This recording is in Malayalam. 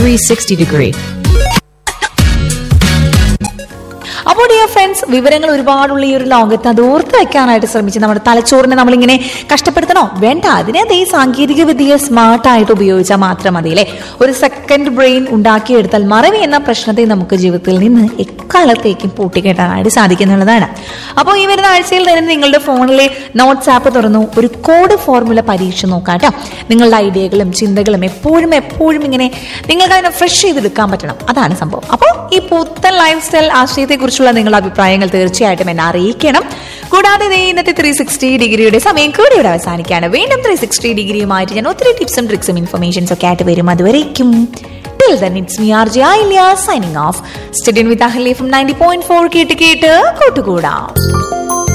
360 degree. അപ്പോൾ ഡിയർ ഫ്രണ്ട്സ് വിവരങ്ങൾ ഒരുപാടുള്ള ഈ ഒരു ലോകത്ത് അത് ഓർത്ത് വെക്കാനായിട്ട് ശ്രമിച്ച് നമ്മുടെ തലച്ചോറിനെ നമ്മളിങ്ങനെ കഷ്ടപ്പെടുത്തണോ വേണ്ട അതിനെ അതേ സാങ്കേതിക വിദ്യയെ സ്മാർട്ടായിട്ട് ഉപയോഗിച്ചാൽ മാത്രം മതി അല്ലേ ഒരു സെക്കൻഡ് ബ്രെയിൻ ഉണ്ടാക്കിയെടുത്താൽ മറവി എന്ന പ്രശ്നത്തെ നമുക്ക് ജീവിതത്തിൽ നിന്ന് എക്കാലത്തേക്കും പൂട്ടിക്കെട്ടാനായിട്ട് സാധിക്കുന്നുള്ളതാണ് അപ്പോൾ ഈ വരുന്ന ആഴ്ചയിൽ തന്നെ നിങ്ങളുടെ ഫോണിലെ നോട്ട്സ് ആപ്പ് തുറന്നു ഒരു കോഡ് ഫോർമുല പരീക്ഷ നോക്കാം കേട്ടോ നിങ്ങളുടെ ഐഡിയകളും ചിന്തകളും എപ്പോഴും എപ്പോഴും ഇങ്ങനെ നിങ്ങൾക്ക് അതിനെ ഫ്രഷ് ചെയ്തെടുക്കാൻ പറ്റണം അതാണ് സംഭവം അപ്പോൾ ഈ പുത്തൻ ലൈഫ് സ്റ്റൈൽ ആശയത്തെക്കുറിച്ചുള്ള നിങ്ങളുടെ അഭിപ്രായങ്ങൾ തീർച്ചയായിട്ടും എന്നെ അറിയിക്കണം കൂടാതെ ദേ ഇന്നത്തെ ത്രീ സിക്സ്റ്റി ഡിഗ്രിയുടെ സമയം കൂടി ഇവിടെ അവസാനിക്കുകയാണ് വീണ്ടും ത്രീ സിക്സ്റ്റി ഡിഗ്രിയുമായിട്ട് ഞാൻ ഒത്തിരി ടിപ്സും ട്രിക്സും ഇൻഫർമേഷൻസ് ഒക്കെ ആയിട്ട് വരും അതുവരേക്കും Till then, it's me, RJ Ilya, signing off. Studying with Ahli from 90.4 കേട്ട് കേട്ട് കൂട്ടുകൂടാം